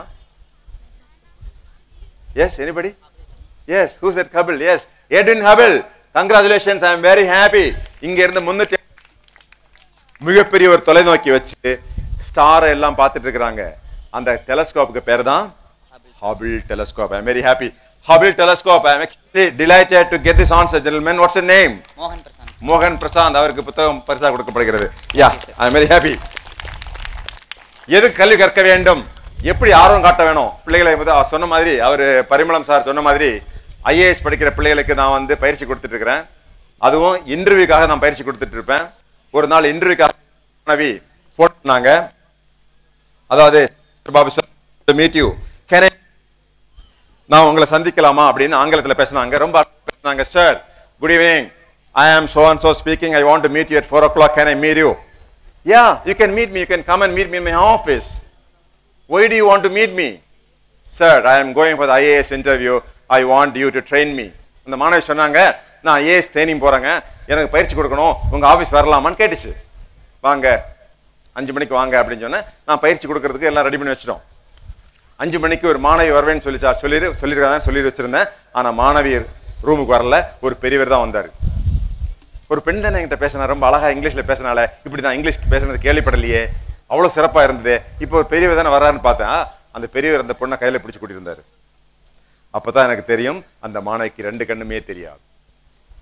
yes anybody yes who said Hubble yes Edwin Hubble congratulations I am very happy இங்க இருந்து முன்னூத்தி மிகப்பெரிய ஒரு தொலைநோக்கி வச்சு ஸ்டாரை எல்லாம் பார்த்துட்டு இருக்கிறாங்க அந்த டெலஸ்கோப்புக்கு பேர் தான் Hubble telescope I am very happy Hubble telescope I am delighted to get this answer gentleman what's name மோகன் பிரசாந்த் மோகன் பிரசாந்த் அவருக்கு புத்தகம் பரிசா கொடுக்கப்படுகிறது யா ஐ எம் வெரி ஹாப்பி எது கல்வி கற்க வேண்டும் எப்படி ஆர்வம் காட்ட வேணும் பிள்ளைகளை வந்து அவர் சொன்ன மாதிரி அவர் பரிமளம் சார் சொன்ன மாதிரி ஐஏஎஸ் படிக்கிற பிள்ளைகளுக்கு நான் வந்து பயிற்சி கொடுத்துட்டு இருக்கிறேன் அதுவும் இன்டர்வியூக்காக நான் பயிற்சி கொடுத்துட்டு இருப்பேன் ஒரு நாள் இன்டர்வியூக்காக மாணவி போன் பண்ணாங்க அதாவது Babu sir meet you can நான் உங்களை சந்திக்கலாமா அப்படின்னு ஆங்கிலத்தில் பேசினாங்க ரொம்ப அழகா பேசினாங்க sir good evening I am so and so speaking I want to meet you at four o'clock can I meet you yeah you can meet me you can come and meet me my office why do you want to meet me sir I am going for IAS interview I want you to train me அந்த மாணவி சொன்னாங்க நான் IAS training போறேங்க எனக்கு பயிற்சி கொடுக்கணும் உங்க office வரலாமான்னு கேட்டுச்சு வாங்க அஞ்சு மணிக்கு வாங்க அப்படின்னு சொன்னேன் நான் பயிற்சி கொடுக்கறதுக்கு எல்லாம் ரெடி பண்ணி வச்சிட்டோம் அஞ்சு மணிக்கு ஒரு மாணவி வருவேன்னு சொல்லி சொல்லி சொல்லியிருக்காங்க சொல்லி வச்சிருந்தேன் ஆனா மாணவி ரூமுக்கு வரல ஒரு பெரியவர் தான் வந்தாரு ஒரு பெண் தானே என்கிட்ட பேசினா ரொம்ப அழகா இங்கிலீஷ்ல பேசினால இப்படி நான் இங்கிலீஷ் பேசுனது கேள்விப்படலையே அவ்வளவு சிறப்பா இருந்தது இப்போ ஒரு பெரியவர் தானே வர்றாருன்னு பார்த்தேன் அந்த பெரியவர் அந்த பொண்ணை கையில பிடிச்சு கூட்டிட்டு இருந்தாரு அப்பதான் எனக்கு தெரியும் அந்த மாணவிக்கு ரெண்டு கண்ணுமே தெரியாது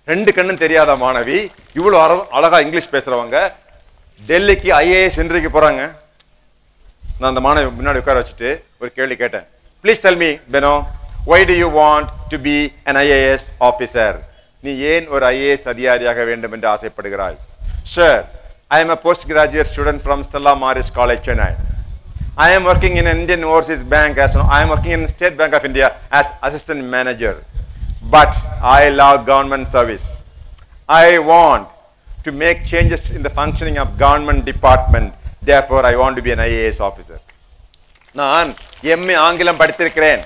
ரெண்டு கண்ணும் தெரியாத மாணவி இவ்வளவு அர- அழகா இங்கிலீஷ் பேசுறவங்க டெல்லிக்கு ஐஏஎஸ் இன்றைக்கு போறாங்க நான் அந்த மாணவி முன்னாடி உட்கார வச்சுட்டு ஒரு கேள்வி கேட்டேன் please tell me Beno why do you want to be an IAS officer நீ ஏன் ஒரு ஐஏஎஸ் அதிகாரியாக வேண்டும் என்று ஆசைப்படுகிறாய் sir I am a post graduate student from Stella Maris College, Chennai. I am working in an Indian Overseas Bank as I am working in State Bank of India as assistant manager. But I love government service. I want to make changes in the functioning of government department. Therefore, I want to be an IAS officer. நான் MA ஆங்கிலம் படித்திருக்கிறேன்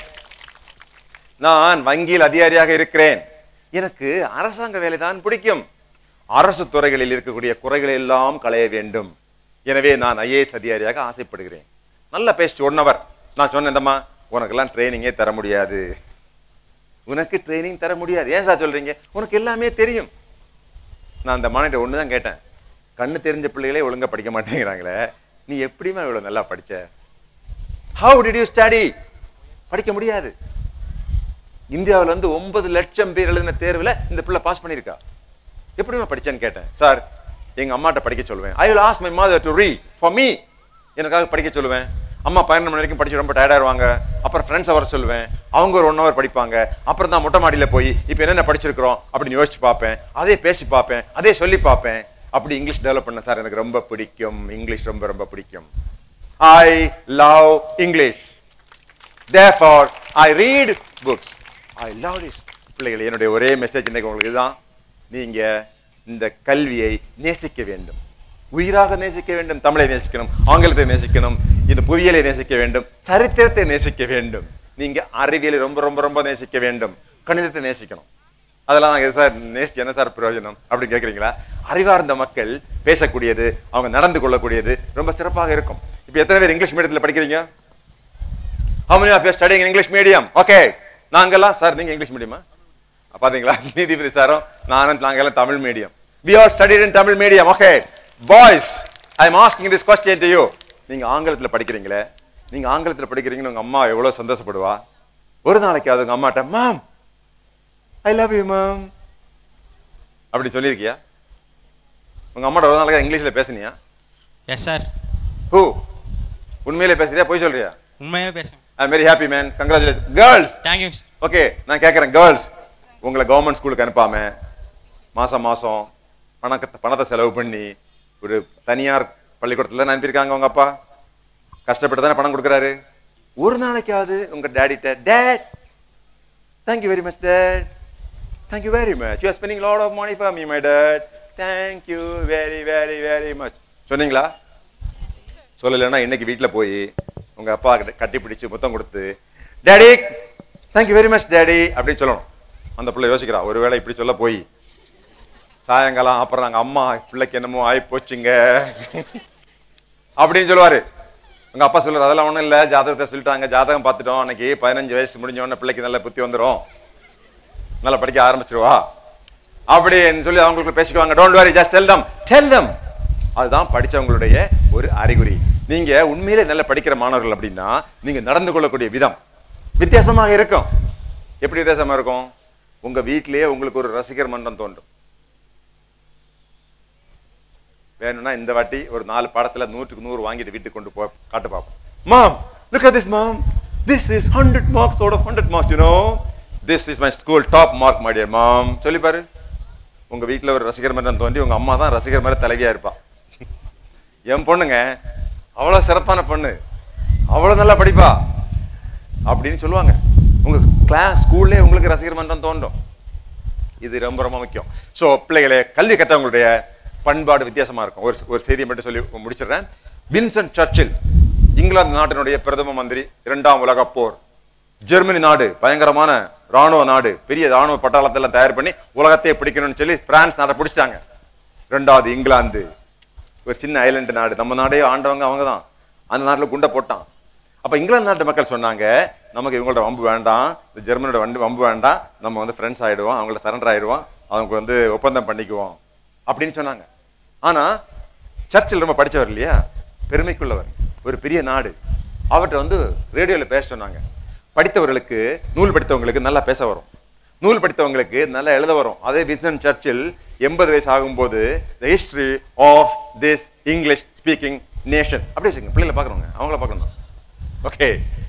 நான் வங்கியில் அதிகாரியாக இருக்கிறேன் எனக்கு அரசாங்க வேலை தான் பிடிக்கும் அரசு துறைகளில் இருக்கக்கூடிய குறைகளை எல்லாம் களைய வேண்டும் எனவே நான் ஐஏஎஸ் அதிகாரியாக ஆசைப்படுகிறேன் நல்ல பேஸ்ட் ஒன் ஹவர் நான் சொன்னேன் இந்தம்மா உனக்கெல்லாம் ட்ரைனிங்கே தர முடியாது உனக்கு ட்ரைனிங் தர முடியாது ஏன் சார் சொல்றீங்க உனக்கு எல்லாமே தெரியும் நான் அந்த மாநில ஒன்று தான் கேட்டேன் கண்ணு தெரிஞ்ச பிள்ளைகளே ஒழுங்கா படிக்க மாட்டேங்கிறாங்களே நீ எப்படிமா இவ்வளவு நல்லா படிச்ச ஹவு டிட் யூ ஸ்டடி படிக்க முடியாது இந்தியாவுல இருந்து ஒன்பது லட்சம் பேர் எழுதின தேர்வுல இந்த பிள்ளை பாஸ் பண்ணியிருக்கா எப்படிமா படிச்சேன்னு கேட்டேன் சார் எங்க அம்மாட்ட படிக்க சொல்லுவேன் I will ask my mother to read for me எனக்காக படிக்க சொல்லுவேன் அம்மா பன்னெண்டு மணி வரைக்கும் படிச்சு ரொம்ப டயர்டாயிருவாங்க அப்புறம் ஃப்ரெண்ட்ஸை வர சொல்லுவேன் அவங்க ஒரு ஒன் ஹவர் படிப்பாங்க அப்புறம் தான் மொட்டை மாடியில் போய் இப்போ என்னென்ன படிச்சிருக்கிறோம் அப்படின்னு யோசிச்சு பார்ப்பேன் அதே பேசி பார்ப்பேன் அதே சொல்லி பார்ப்பேன் அப்படி இங்கிலீஷ் டெவலப் பண்ண சார் எனக்கு ரொம்ப பிடிக்கும் இங்கிலீஷ் ரொம்ப ரொம்ப பிடிக்கும் I love English therefore I read books. I love this. பிள்ளைகள் என்னுடைய ஒரே மெசேஜ் இன்னைக்கு உங்களுக்கு இதுதான் நீங்க இந்த கல்வியை நேசிக்க வேண்டும் உயிராக நேசிக்க வேண்டும் தமிழை நேசிக்கணும் ஆங்கிலத்தை நேசிக்கணும் இந்த புவியியலை நேசிக்க வேண்டும் சரித்திரத்தை நேசிக்க வேண்டும் நீங்க அறிவியலை ரொம்ப ரொம்ப ரொம்ப நேசிக்க வேண்டும் கணிதத்தை நேசிக்கணும் அதெல்லாம் நாங்கள் சார் நேசிச்சு என்ன சார் பிரயோஜனம் அப்படின்னு கேட்குறீங்களா அறிவார்ந்த மக்கள் பேசக்கூடியது அவங்க நடந்து கொள்ளக்கூடியது ரொம்ப சிறப்பாக இருக்கும் இப்போ எத்தனை பேர் இங்கிலீஷ் மீடியத்தில் படிக்கிறீங்க How many of you are studying in English medium? Okay. நாங்கெல்லாம் சார் நீங்க இங்கிலீஷ் மீடியமா பாத்தீங்களா நீதிபதி சாரும் நானும் நாங்கெல்லாம் Tamil medium we all studied in Tamil medium okay boys I am asking this question to you நீங்க ஆங்கிலத்துல படிக்கிறீங்களே நீங்க ஆங்கிலத்துல படிக்கிறீங்கன்னு உங்க அம்மா எவ்வளவு சந்தோஷப்படுவா ஒரு நாளைக்காவது உங்க அம்மாட்ட ma'am I love you ma'am அப்படி சொல்லியிருக்கியா உங்க அம்மாட்ட ஒரு நாளைக்கு இங்கிலீஷ்ல பேசுனியா எஸ் சார் ஹூ உண்மையிலே பேசுறியா போய் சொல்றியா உண்மையாக பேசுங்க I very happy man congratulation girls thank you okay நான் கேட்குறேன் கேர்ள்ஸ் உங்களை கவர்மெண்ட் ஸ்கூலுக்கு அனுப்பாம மாசம் மாசம் பணத்தை பணத்தை செலவு பண்ணி ஒரு தனியார் பள்ளிக்கூடத்தில் அனுப்பியிருக்காங்க உங்க அப்பா கஷ்டப்பட்டு தானே பணம் கொடுக்குறாரு ஒரு நாளைக்காவது உங்க டேடிட்ட dad thank you very much dad thank you very much you are spending lot of money for me my dad thank you very very very much சொன்னீங்களா சொல்லலைன்னா இன்னைக்கு வீட்டில் போய் உங்க அப்பா கிட்ட கட்டி பிடிச்சு முத்தம் கொடுத்து daddy thank you very much daddy அப்படின்னு சொல்லணும் அந்த பிள்ளை யோசிக்கிறா ஒருவேளை இப்படி சொல்ல போய் சாயங்காலம் அப்புறம் நாங்க அம்மா பிள்ளைக்கு என்னமோ ஆகி போச்சுங்க அப்படின்னு சொல்லுவாரு உங்க அப்பா சொல்லுவார் அதெல்லாம் ஒண்ணும் இல்ல ஜாதகத்தை சொல்லிட்டாங்க ஜாதகம் பார்த்துட்டோம் அன்னைக்கு பதினஞ்சு வயசு முடிஞ்ச உடனே பிள்ளைக்கு நல்ல புத்தி வந்துடும் நல்லா படிக்க ஆரம்பிச்சிருவா அப்படின்னு சொல்லி அவங்களுக்கு பேசிக்குவாங்க don't worry just tell them tell them அதுதான் படிச்சவங்களுடைய ஒரு அறிகுறி நீங்க உண்மையிலே நல்லா படிக்கிற மாணவர்கள் அப்படின்னா நீங்க நடந்து கொள்ளக்கூடிய விதம் வித்தியாசமாக இருக்கும் எப்படி வித்தியாசமா இருக்கும் உங்க வீட்டிலேயே உங்களுக்கு ஒரு ரசிகர் மன்றம் தோன்றும் வேணும்னா இந்த வாட்டி ஒரு நாலு பாடத்துல நூற்றுக்கு நூறு வாங்கிட்டு வீட்டுக்கு கொண்டு போ காட்டு பார்ப்போம் mom look at this mom this is 100 marks out of 100 marks you know this is my school top mark my dear mom சொல்லி பாரு உங்க வீட்ல ஒரு ரசிகர் மன்றம் தோண்டி உங்க அம்மா தான் ரசிகர் மன்ற தலைவியா இருப்பா என் பொண்ணுங்க அவ்வளவு சிறப்பான பொண்ணு அவ்வளவு நல்லா படிப்பா அப்படின்னு சொல்லுவாங்க உங்க கிளாஸ் ஸ்கூல்லே உங்களுக்கு ரசிகர் மன்றம் தோன்றும் இது ரொம்ப ரொம்ப முக்கியம் ஸோ பிள்ளைகளே கல்வி கற்றவங்களுடைய பண்பாடு வித்தியாசமா இருக்கும் ஒரு ஒரு செய்தியை மட்டும் சொல்லி முடிச்சிடுறேன் வின்சென்ட் சர்ச்சில் இங்கிலாந்து நாட்டினுடைய பிரதம மந்திரி இரண்டாம் உலகப் போர் ஜெர்மனி நாடு பயங்கரமான ராணுவ நாடு பெரிய ராணுவ பட்டாளத்தை எல்லாம் தயார் பண்ணி உலகத்தையே பிடிக்கணும்னு சொல்லி பிரான்ஸ் நாட்டை பிடிச்சிட்டாங்க ரெண்டாவது இங்கிலாந்து ஒரு சின்ன ஐலண்ட் நாடு நம்ம நாடே ஆண்டவங்க அவங்க தான் அந்த நாட்டில் குண்டை போட்டான் அப்ப இங்கிலாந்து நாட்டு மக்கள் சொன்னாங்க நமக்கு இவங்களோட வம்பு வேண்டாம் இந்த ஜெர்மனியோட வண்டு வம்பு வேண்டாம் நம்ம வந்து ஃப்ரெண்ட்ஸ் ஆயிடுவோம் அவங்கள சரண்டர் ஆயிடுவோம் அவங்க வந்து ஒப்பந்தம் பண்ணிக்குவோம் அப்படின்னு சொன்னாங்க ஆனா சர்ச்சில் ரொம்ப படிச்சவர் இல்லையா பெருமைக்குள்ளவர் ஒரு பெரிய நாடு அவர்கிட்ட வந்து ரேடியோவில் பேச சொன்னாங்க படித்தவர்களுக்கு நூல் படித்தவங்களுக்கு நல்லா பேச வரும் நூல் படித்தவங்களுக்கு நல்லா எழுத வரும் அதே வின்சன் சர்ச்சில் எண்பது வயசு ஆகும்போது the history of this English speaking nation அப்படி வச்சுக்கோங்க பிள்ளைகளை பார்க்குறவங்க அவங்கள பார்க்கணும் ஓகே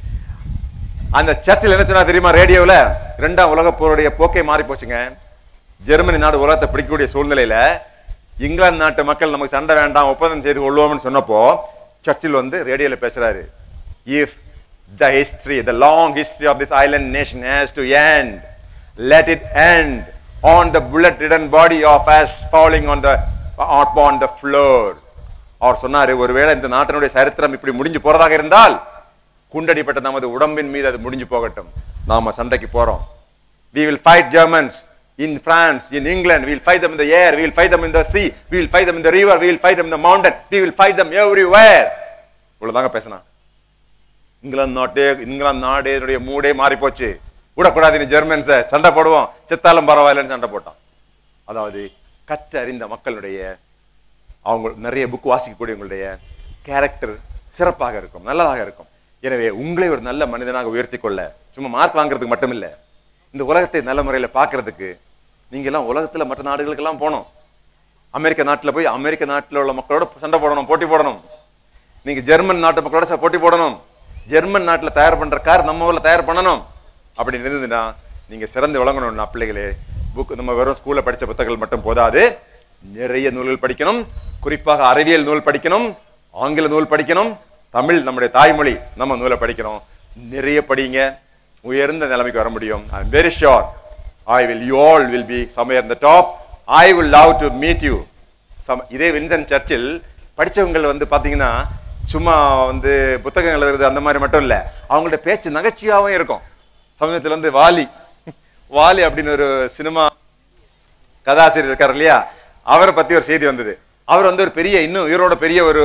அந்த சர்ச்சில் என்ன சொன்னா தெரியுமா ரேடியோவில் இரண்டாம் உலகப் போருடைய போக்கே மாறி போச்சுங்க ஜெர்மனி நாடு உலகத்தை பிடிக்கக்கூடிய சூழ்நிலையில இங்கிலாந்து நாட்டு மக்கள் நமக்கு சண்டை வேண்டாம் ஒப்பந்தம் செய்து கொள்வோம்னு சொன்னப்போ சர்ச்சில் வந்து ரேடியோவில் பேசுறாரு if the history the long history of this island nation has to end let it end on the bullet ridden body of us falling on the upon the floor அவர் சொன்னாரு ஒருவேளை இந்த நாட்டினுடைய சரித்திரம் இப்படி முடிஞ்சு போறதாக இருந்தால் குண்டடிப்பட்ட நமது உடம்பின் மீது அது முடிஞ்சு போகட்டும் நாம சண்டைக்கு போறோம் we will fight germans in france in england we will fight them in the air we will fight them in the sea we will fight them in the river we will fight them in the mountain we will fight them everywhere இவ்வளவுதாங்க பேசினா இங்கிலாந்து நாட்டே இங்கிலாந்து நாடேனுடைய மூடே மாறி போச்சு விடக்கூடாது நீ ஜெர்மன்ஸை சண்டை போடுவோம் செத்தாலும் பரவாயில்லைன்னு சண்டை போட்டான் அதாவது கற்றறிந்த மக்களுடைய அவங்க நிறைய புக் வாசிக்கக்கூடியவங்களுடைய கேரக்டர் சிறப்பாக இருக்கும் நல்லதாக இருக்கும் எனவே உங்களை ஒரு நல்ல மனிதனாக உயர்த்தி கொள்ள சும்மா மார்க் வாங்குறதுக்கு மட்டும் இல்ல இந்த உலகத்தை நல்ல முறையில் பார்க்கறதுக்கு நீங்க எல்லாம் உலகத்துல மற்ற நாடுகளுக்கெல்லாம் போகணும் அமெரிக்க நாட்டுல போய் அமெரிக்க நாட்டுல உள்ள மக்களோட சண்டை போடணும் போட்டி போடணும் நீங்க ஜெர்மன் நாட்டு மக்களோட ச- போட்டி போடணும் ஜெர்மன் நாட்டுல தயார் பண்ற கார் நம்ம ஊர்ல தயார் பண்ணணும் அப்படி இருந்ததுன்னா நீங்க சிறந்து விளங்கணும்னா பிள்ளைகளே புக் நம்ம வெறும் ஸ்கூல்ல படிச்ச புத்தகங்கள் மட்டும் போதாது நிறைய நூல்கள் படிக்கணும் குறிப்பாக அறிவியல் நூல் படிக்கணும் ஆங்கில நூல் படிக்கணும் தமிழ் நம்முடைய தாய்மொழி நம்ம நூலை படிக்கணும் நிறைய படிங்க உயர்ந்த நிலைமைக்கு வர முடியும் I am very sure I will you all will be somewhere in the top I will love to meet you சம இதே வின்சன் சர்ச்சில் படிச்சவங்க வந்து பாத்தீங்கன்னா சும்மா வந்து புத்தகம் எழுதுறது அந்த மாதிரி மட்டும் இல்ல அவங்களோட பேச்சு நகைச்சுவையாகவும் இருக்கும் சமயத்துல வந்து வாலி வாலி அப்படின்னு ஒரு சினிமா கதாசிரியர் இருக்கார் இல்லையா அவரை பத்தி ஒரு செய்தி வந்தது அவர் வந்து ஒரு பெரிய இன்னும் உயிரோட பெரிய ஒரு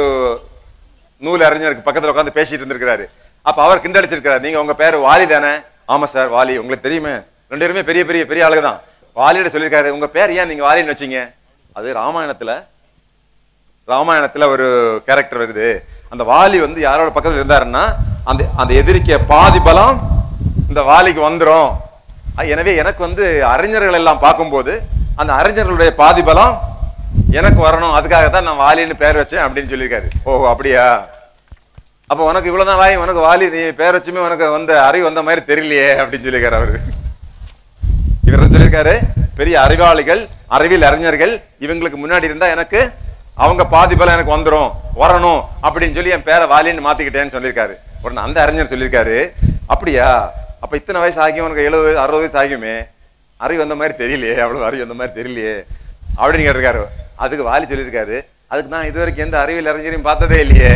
நூல் அறிஞருக்கு பக்கத்துல உட்காந்து பேசிட்டு இருந்திருக்கிறாரு அப்ப அவர் கிண்டடிச்சிருக்காரு நீங்க உங்க பேரு வாலி தானே ஆமா சார் வாலி உங்களுக்கு தெரியுமே ரெண்டு பேருமே பெரிய பெரிய பெரிய ஆளுங்க தான் வாலியிட சொல்லியிருக்காரு உங்க பேர் ஏன் நீங்க வாலின்னு வச்சீங்க அது ராமாயணத்துல ராமாயணத்துல ஒரு கேரக்டர் வருது அந்த வாலி வந்து யாரோட பக்கத்துல இருந்தாருன்னா அந்த அந்த எதிரிக்க பாதி பலம் இந்த வாலிக்கு வந்துரும் அஹ் எனவே எனக்கு வந்து அறிஞர்கள் எல்லாம் பார்க்கும்போது அந்த அறிஞர்களுடைய பாதி பலம் எனக்கு வரணும் அதுக்காக தான் நான் வாலின்னு பேர் வச்சேன் அப்படின்னு சொல்லியிருக்காரு ஓஹோ அப்படியா அப்ப உனக்கு இவ்வளவுதான் வாய் உனக்கு வாலி நீ பேர் வச்சுமே உனக்கு வந்த அறிவு வந்த மாதிரி தெரியலையே அப்படின்னு சொல்லியிருக்காரு அவரு இவர் என்ன சொல்லியிருக்காரு பெரிய அறிவாளிகள் அறிவியல் அறிஞர்கள் இவங்களுக்கு முன்னாடி இருந்தா எனக்கு அவங்க பாதி பலம் எனக்கு வந்துரும் வரணும் அப்படின்னு சொல்லி என் பேரை வாலின்னு மாத்திக்கிட்டேன்னு சொல்லியிருக்காரு உடனே அந்த அறிஞர் சொல்லியிருக்காரு அப்படியா அப்ப இத்தனை வயசு ஆகியும் உனக்கு எழுபது வயசு அறுபது வயசு ஆகியுமே அறிவு வந்த மாதிரி தெரியலையே அவ்வளவு அறிவு வந்த மாதிரி தெரியலையே அப்படின்னு கேட்டிருக்காரு அதுக்கு வாலி சொல்லியிருக்காரு அதுக்கு நான் இது வரைக்கும் எந்த அறிவியல் அறிஞரையும் பார்த்ததே இல்லையே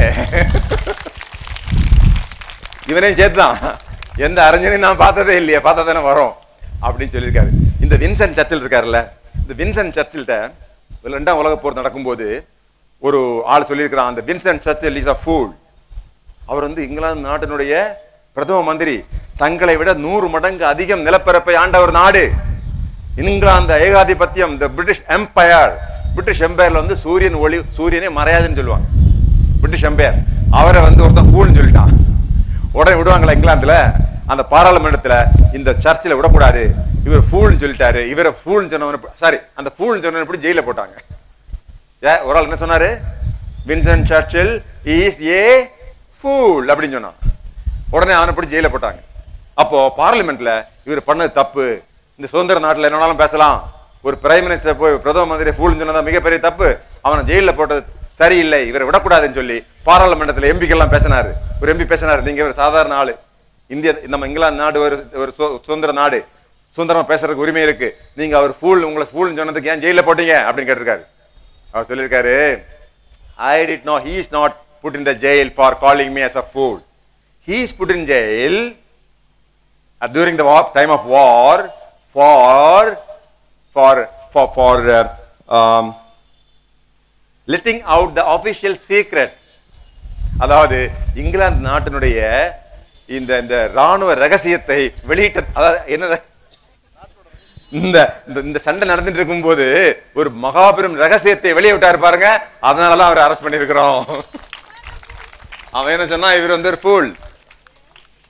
இவனையும் சேர்த்துதான் எந்த அறிஞரையும் நான் பார்த்ததே இல்லையே பார்த்தா தானே வரும் அப்படின்னு சொல்லியிருக்காரு இந்த வின்சென்ட் சர்ச்சில் இருக்காருல்ல இந்த வின்சென்ட் சர்ச்சில்கிட்ட ரெண்டாம் உலக போர் நடக்கும்போது ஒரு ஆள் சொல்லியிருக்கிறான் அந்த வின்சென்ட் சர்ச்சில் இஸ் அ ஃபூல் அவர் வந்து இங்கிலாந்து நாட்டினுடைய பிரதம மந்திரி தங்களை விட நூறு மடங்கு அதிகம் நிலப்பரப்பை ஆண்ட ஒரு நாடு இங்கிலாந்து ஏகாதிபத்தியம் த பிரிட்டிஷ் எம்பையர் பிரிட்டிஷ் எம்பையர்ல வந்து சூரியன் ஒளி சூரியனே மறையாதுன்னு சொல்லுவாங்க பிரிட்டிஷ் எம்பையர் அவரை வந்து ஒருத்தன் ஃபூல்னு சொல்லிட்டான் உடனே விடுவாங்களா இங்கிலாந்துல அந்த பாராளுமன்றத்துல இந்த சர்ச்சில் விடக்கூடாது இவர் ஃபூல்னு சொல்லிட்டாரு இவரை ஃபூல்னு சொன்னவன சாரி அந்த ஃபூல்னு சொன்னவன எப்படி ஜெயில போட்டாங்க ஏ ஒரு ஆள் என்ன சொன்னாரு வின்சென்ட் சர்ச்சில் இஸ் ஏ ஃபூல் அப்படின்னு சொன்னான் உடனே அவனை பிடிச்சி ஜெயில போட்டாங்க அப்போ பார்லிமெண்ட்ல இவர் பண்ணது தப்பு இந்த சுதந்திர நாட்டுல என்ன வேணாலும் பேசலாம் ஒரு பிரைம் மினிஸ்டர் போய் பிரதம மந்திரி ஃபூல்னு சொன்னதா மிகப்பெரிய தப்பு அவனை ஜெயில போட்டது சரியில்லை இவரை விடக்கூடாதுன்னு சொல்லி பாராளுமன்றத்துல எம்பிக்கெல்லாம் பேசினாரு ஒரு எம்பி பேசினாரு நீங்க ஒரு சாதாரண ஆளு இந்திய நம்ம இங்கிலாந்து நாடு ஒரு ஒரு சு- சுதந்திர நாடு சுதந்திரமா பேசுறதுக்கு உரிமை இருக்கு நீங்க அவர் ஃபூல் உங்களை ஃபூல்னு சொன்னதுக்கு ஏன் ஜெயில போட்டீங்க அப்படின்னு கேட்டிருக்காரு அவர் சொல்லியிருக்காரு I did know he is not put in the jail for calling me as a fool he is put in jail uh, during the war, time of war for for for for uh, um, letting out the official secret அதாவது இங்கிலாந்து நாட்டினுடைய இந்த இந்த ராணுவ ரகசியத்தை வெளியிட்ட அதாவது என்ன ர- இந்த இந்த- இந்த சண்டை நடந்துட்டு இருக்கும்போது ஒரு மகாபெரும் ரகசியத்தை வெளியே விட்டாரு பாருங்க அதனாலதான் அவரை அரெஸ்ட் பண்ணிருக்கிறோம் அவன் என்ன சொன்னா இவர் வந்து ஒரு ஃபூல்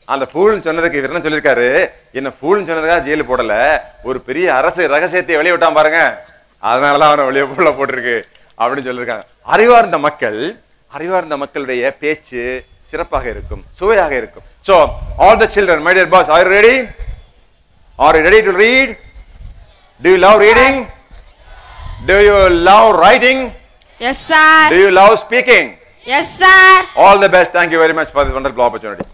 அந்த ஃபூல்னு சொன்னதுக்கு இவர் என்ன சொல்லியிருக்காரு என்ன ஃபூல்னு சொன்னதுக்காக ஜெயிலு போடல ஒரு பெரிய அரசு ரகசியத்தை வெளியே விட்டான் பாருங்க அதனாலதான் அவனை வெளியே உள்ள போட்டிருக்கு அப்படின்னு சொல்லியிருக்காங்க அறிவார்ந்த மக்கள் அறிவார்ந்த மக்களுடைய பேச்சு சிறப்பாக இருக்கும் சுவையாக இருக்கும் so all the children my dear boys are you ready are you ready to read do you love reading do you love writing Yes, sir. do you love speaking Yes, sir. all the best thank you very much for this wonderful opportunity